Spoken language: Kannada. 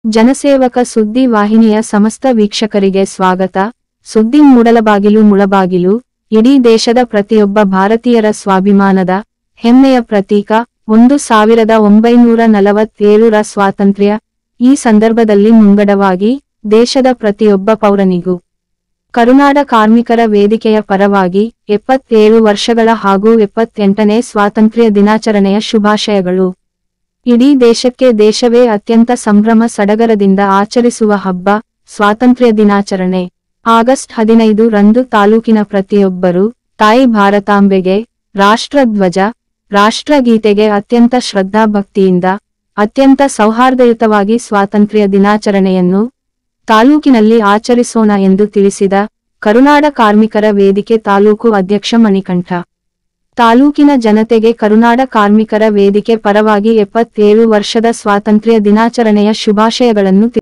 ಜನಸೇವಕ ಸುದ್ದಿ ವಾಹಿನಿಯ ಸಮಸ್ತ ವೀಕ್ಷಕರಿಗೆ ಸ್ವಾಗತ ಸುದ್ದಿ ಮೂಡಲಬಾಗಿಲು ಮುಳಬಾಗಿಲು ಇಡೀ ದೇಶದ ಪ್ರತಿಯೊಬ್ಬ ಭಾರತೀಯರ ಸ್ವಾಭಿಮಾನದ ಹೆಮ್ಮೆಯ ಪ್ರತೀಕ ಒಂದು ಸಾವಿರದ ಒಂಬೈನೂರ ನಲವತ್ತೇಳರ ಸ್ವಾತಂತ್ರ್ಯ ಈ ಸಂದರ್ಭದಲ್ಲಿ ಮುಂಗಡವಾಗಿ ದೇಶದ ಪ್ರತಿಯೊಬ್ಬ ಪೌರನಿಗೂ ಕರುನಾಡ ಕಾರ್ಮಿಕರ ವೇದಿಕೆಯ ಪರವಾಗಿ ಎಪ್ಪತ್ತೇಳು ವರ್ಷಗಳ ಹಾಗೂ ಎಪ್ಪತ್ತೆಂಟನೇ ಸ್ವಾತಂತ್ರ್ಯ ದಿನಾಚರಣೆಯ ಶುಭಾಶಯಗಳು ಇಡೀ ದೇಶಕ್ಕೆ ದೇಶವೇ ಅತ್ಯಂತ ಸಂಭ್ರಮ ಸಡಗರದಿಂದ ಆಚರಿಸುವ ಹಬ್ಬ ಸ್ವಾತಂತ್ರ್ಯ ದಿನಾಚರಣೆ ಆಗಸ್ಟ್ ಹದಿನೈದು ರಂದು ತಾಲೂಕಿನ ಪ್ರತಿಯೊಬ್ಬರು ತಾಯಿ ಭಾರತಾಂಬೆಗೆ ರಾಷ್ಟ್ರಧ್ವಜ ರಾಷ್ಟ್ರಗೀತೆಗೆ ಅತ್ಯಂತ ಶ್ರದ್ಧಾಭಕ್ತಿಯಿಂದ ಅತ್ಯಂತ ಸೌಹಾರ್ದಯುತವಾಗಿ ಸ್ವಾತಂತ್ರ್ಯ ದಿನಾಚರಣೆಯನ್ನು ತಾಲೂಕಿನಲ್ಲಿ ಆಚರಿಸೋಣ ಎಂದು ತಿಳಿಸಿದ ಕರುನಾಡ ಕಾರ್ಮಿಕರ ವೇದಿಕೆ ತಾಲೂಕು ಅಧ್ಯಕ್ಷ ಮಣಿಕಂಠ ತಾಲೂಕಿನ ಜನತೆಗೆ ಕರುನಾಡ ಕಾರ್ಮಿಕರ ವೇದಿಕೆ ಪರವಾಗಿ ಎಪ್ಪತ್ತೇಳು ವರ್ಷದ ಸ್ವಾತಂತ್ರ್ಯ ದಿನಾಚರಣೆಯ ಶುಭಾಶಯಗಳನ್ನು